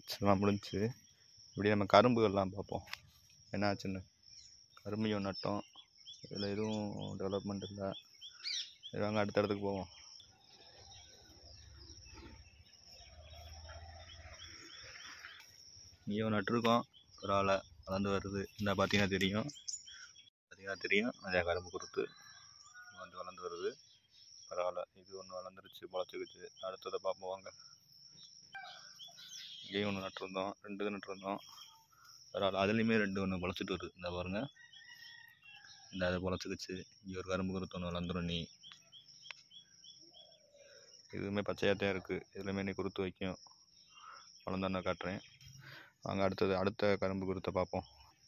ஹார்வெஸ்ட்லாம் முடிஞ்சுச்சு இப்படி நம்ம கரும்புகள்லாம் பார்ப்போம் என்ன ஆச்சுன்னு கரும்பையும் நட்டோம் இதில் எதுவும் டெவலப்மெண்ட் இல்லை சரி வாங்க அடுத்த இடத்துக்கு போவோம் இங்கேயும் நட்டிருக்கோம் பரவாயில்ல வளர்ந்து வருது இந்த பார்த்தீங்கன்னா தெரியும் பார்த்தீங்கன்னா தெரியும் நிறையா கரும்பு குருத்து வந்து வளர்ந்து வருது பரவாயில்ல இது ஒன்று வளர்ந்துருச்சு முளைச்சிக்கிச்சு அடுத்ததை பார்ப்போம் வாங்க இங்கேயும் ஒன்று நட்டிருந்தோம் ரெண்டு நட்டிருந்தோம் பரவாயில்ல அதுலேயுமே ரெண்டு ஒன்று முளைச்சிட்டு வருது இந்த பாருங்க இந்த அது முளைச்சிக்கிச்சு இங்கே ஒரு கரும்பு குருத்து ஒன்று வளர்ந்துரும் நீ இதுவுமே பச்சையாக தான் இருக்குது இதுலையுமே நீ குருத்து வைக்கும் வளர்ந்தோன்னு காட்டுறேன் வாங்க அடுத்தது அடுத்த கரும்பு குருத்தை பார்ப்போம்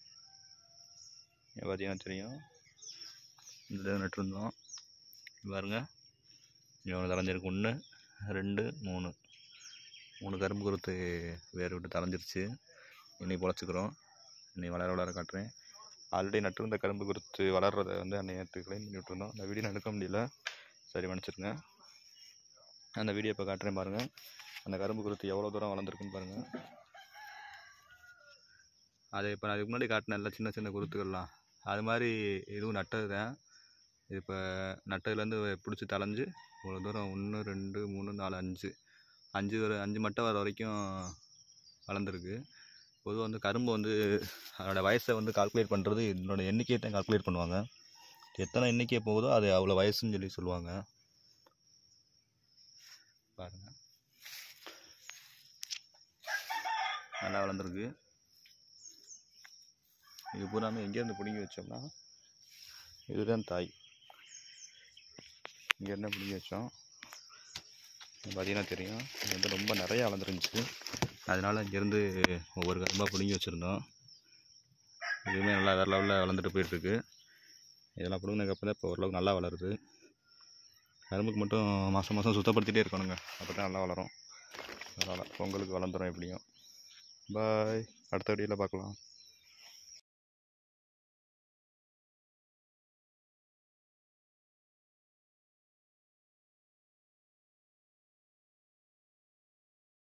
இங்க பார்த்தீங்கன்னா தெரியும் இந்த இது நட்டிருந்தோம் இங்க பாருங்க இங்கே ஒன்று தலைஞ்சிருக்கு ஒன்று ரெண்டு மூணு மூணு கரும்பு குருத்து வேர் விட்டு தலைஞ்சிருச்சு இன்னி பொழைச்சிக்கிறோம் இன்னி வளர வளர காட்டுறேன் ஆல்ரெடி நட்டிருந்த கரும்பு குருத்து வளர்றதை வந்து அன்னைய நேற்று க்ளைம் பண்ணி விட்டுருந்தோம் அந்த வீடியோ எடுக்க முடியல சரி மன்னிச்சிருங்க அந்த வீடியோ இப்போ காட்டுறேன் பாருங்கள் அந்த கரும்பு குருத்து எவ்வளோ தூரம் வளர்ந்துருக்குன்னு பாருங்கள் அது இப்போ நான் அதுக்கு முன்னாடி காட்டினேன்ல சின்ன சின்ன குருத்துக்கள்லாம் அது மாதிரி இதுவும் நட்டது தான் இது இப்போ நட்டதுலேருந்து பிடிச்சி தலைஞ்சு இவ்வளோ தூரம் ஒன்று ரெண்டு மூணு நாலு அஞ்சு அஞ்சு வர அஞ்சு மட்டை வர வரைக்கும் வளர்ந்துருக்கு பொதுவாக வந்து கரும்பு வந்து அதோட வயசை வந்து கால்குலேட் பண்ணுறது இதனோட எண்ணிக்கையை தான் கால்குலேட் பண்ணுவாங்க எத்தனை எண்ணிக்கை போகுதோ அது அவ்வளோ வயசுன்னு சொல்லி சொல்லுவாங்க பாருங்கள் நல்லா வளர்ந்துருக்கு இது பூராமே எங்கேருந்து பிடுங்கி வச்சோம்னா இதுதான் தாய் இங்கேருந்து பிடுங்கி வச்சோம் இது பார்த்தீங்கன்னா தெரியும் இது வந்து ரொம்ப நிறையா வளர்ந்துருந்துச்சு அதனால் இங்கேருந்து ஒவ்வொரு கரும்பாக பிடுங்கி வச்சுருந்தோம் இதுவுமே நல்லா வேறு லெவலில் வளர்ந்துட்டு போயிட்டுருக்கு இதெல்லாம் பிடுங்கினதுக்கப்புறம் தான் இப்போ ஓரளவுக்கு நல்லா வளருது கரும்புக்கு மட்டும் மாதம் மாதம் சுத்தப்படுத்திட்டே இருக்கணுங்க அப்போ தான் நல்லா வளரும் அதனால் பொங்கலுக்கு வளர்ந்துரும் எப்படியும் பாய் அடுத்த வீடியோவில் பார்க்கலாம்